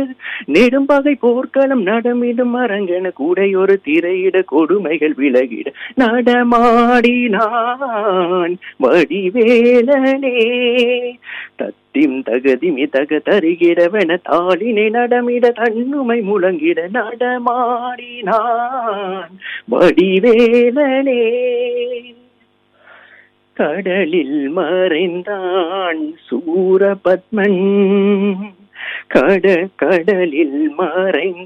நெடும்பகை போர்க்களம் நடமிடும் அரங்கன கூடையொரு திரையிட கொடுமைகள் விலகிட நடமாடினான் வடிவேலனே தத்திம் தகதிமி தக தருகிறவன தாளினை நடமிட தன்னுமை முழங்கிட நடமாடினான் வடிவேலனே கடலில் மறைந்தான் சூரபத்மன் கட கடலில் மறைந்த